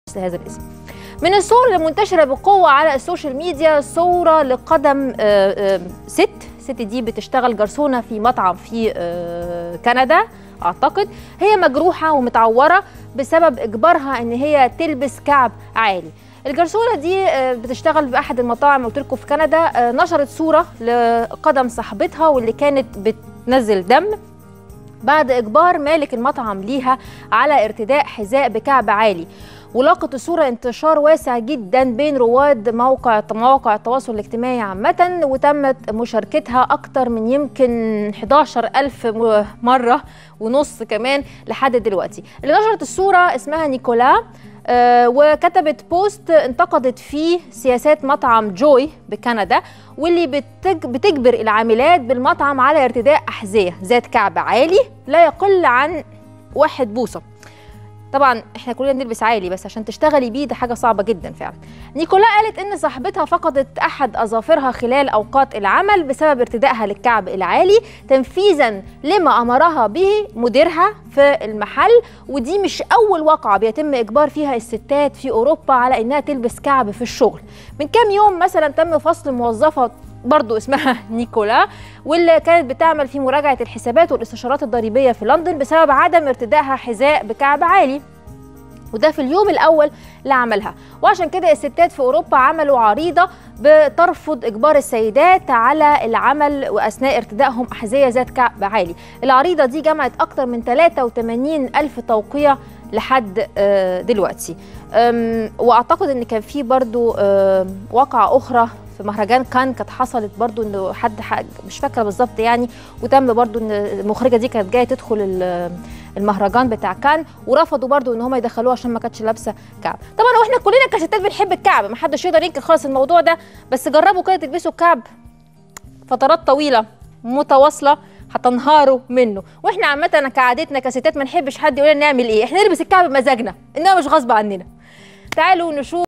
هذا الاسم من الصور المنتشرة بقوة على السوشيال ميديا صورة لقدم آه، آه، ست ست دي بتشتغل جرسونة في مطعم في آه، كندا أعتقد هي مجروحة ومتعورة بسبب إجبارها إن هي تلبس كعب عالي الجرسونة دي آه، بتشتغل بأحد المطاعم قلت لكم في كندا آه، نشرت صورة لقدم صاحبتها واللي كانت بتنزل دم بعد إجبار مالك المطعم ليها على ارتداء حذاء بكعب عالي ولاقت الصورة انتشار واسع جدا بين رواد موقع مواقع التواصل الاجتماعي عامة وتمت مشاركتها أكتر من يمكن 11 ألف م- مرة ونص كمان لحد دلوقتي اللي نشرت الصورة اسمها نيكولا آه، وكتبت بوست انتقدت فيه سياسات مطعم جوي بكندا واللي بتج بتجبر العاملات بالمطعم على ارتداء أحذية ذات كعب عالي لا يقل عن واحد بوصة طبعا احنا كلنا بنلبس عالي بس عشان تشتغلي بيه ده حاجه صعبه جدا فعلا نيكولا قالت ان صاحبتها فقدت احد اظافرها خلال اوقات العمل بسبب ارتدائها للكعب العالي تنفيذا لما امرها به مديرها في المحل ودي مش اول واقعه بيتم اجبار فيها الستات في اوروبا على انها تلبس كعب في الشغل من كام يوم مثلا تم فصل موظفه برضو اسمها نيكولا واللي كانت بتعمل في مراجعة الحسابات والاستشارات الضريبية في لندن بسبب عدم ارتدائها حذاء بكعب عالي وده في اليوم الأول لعملها وعشان كده الستات في أوروبا عملوا عريضة بترفض إجبار السيدات على العمل وأثناء ارتدائهم أحذية ذات كعب عالي العريضة دي جمعت أكتر من 83 ألف توقيع لحد آه، دلوقتي أم، واعتقد ان كان في برضو أم، واقعة اخرى في مهرجان كان كانت حصلت برضو انه حد حق مش فاكره بالظبط يعني وتم برضو ان المخرجه دي كانت جايه تدخل ال- المهرجان بتاع كان ورفضوا برضو ان هم يدخلوها عشان ما كانتش لابسه كعب طبعا واحنا كلنا كستات بنحب الكعب ما حدش يقدر ينكر خالص الموضوع ده بس جربوا كده تلبسوا الكعب فترات طويله متواصله هتنهاروا منه واحنا عامه كعادتنا كستات ما نحبش حد يقول لنا نعمل ايه احنا نلبس الكعب بمزاجنا انما مش غصب عننا تعالوا نشوف